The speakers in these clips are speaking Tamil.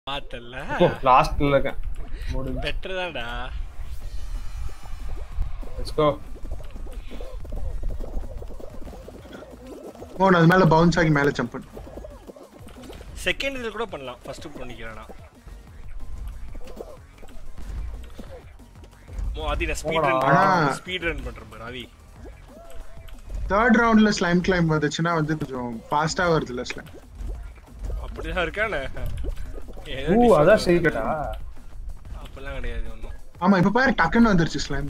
பார்த்தல்ல லாஸ்ட்ல இருக்கேன் முடிஞ்சு பெட்டர் தான்டா லெட்ஸ் கோ மோகன் அது மேல பவுன்ஸ் ஆகி மேல ஜம்ப் பண்ணு செகண்ட் இதில் கூட பண்ணலாம் ஃபர்ஸ்ட் பண்ணிக்கிறேன் மோ ஆதி நான் ஸ்பீட் ரன் ஆனா- ஸ்பீட் ரன் பண்றேன் பாரு ஆதி தேர்ட் ரவுண்ட்ல ஸ்லைம் கிளைம் வந்துச்சுன்னா வந்து கொஞ்சம் ஃபாஸ்டா வருதுல்ல ஸ்லைம் அப்படிதான் இருக்கானே ஏதோ ஊ different அதான் வருது. சீக்கிரட்டா அப்பெல்லாம் கிடையாது ஒன்றும் ஆமா இப்ப பாரு டக்குன்னு வந்துருச்சு ஸ்லைம்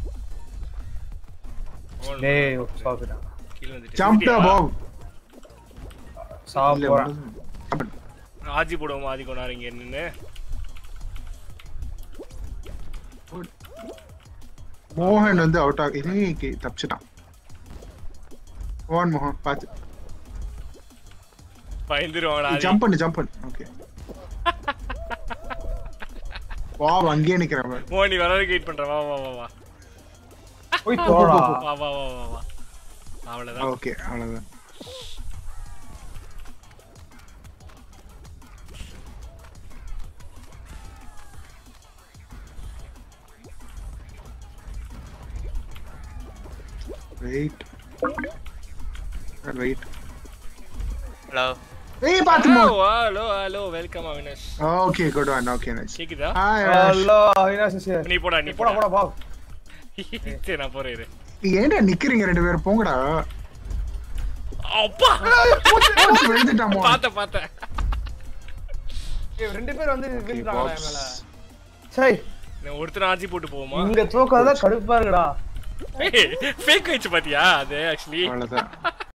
டேய் சாப்பிடா கீழே வந்துட்டு ஜம்ப் அபவ் சாப்பிடுறேன் ஆஜி போடுவோம் ஆதி கொண்டாரு இங்க நின்று மோகன் வந்து அவுட் ஆகி இதே தப்பிச்சிட்டான் மோகன் மோகன் பாத்து பயந்துருவாங்கடா ஆதி ஜம்ப் பண்ணு ஜம்ப் பண்ணு ஓகே வா அங்கேயே நிக்கிறேன் பாரு. மோ நீ வர வரைக்கும் வெயிட் பண்ற வா வா வா வா போய் தோடா வா வா வா வா வா அவ்வளவுதான் ஓகே அவ்வளவுதான் வெயிட் வெயிட் ஹலோ ஏய் பாத்து Mo hello hello welcome Avinash okay good one okay nice கேக்குதா ஹாய் ஹலோ அவினாஷ் சார் நீ போடா நீ போடா போடா போடா பா சரி நான் போறேன் இரு. ஏன்டா நிக்கிறீங்க ரெண்டு பேரும் போங்கடா அப்பா போச்சு, விழுந்துட்டான் மோகன். பாத்த பாத்த ஏய், ரெண்டு பேர் வந்து Okay, விழுந்துட்டாங்கடா box. என் மேல சை நான் ஒருத்தர் ஆஜி போட்டு போவோமா இங்க தூக்காதான் கடுப்பா இருக்குடா ஃபேக் வச்சு பாத்தியா அது ஆக்சுவலி அவ்வளவுதான்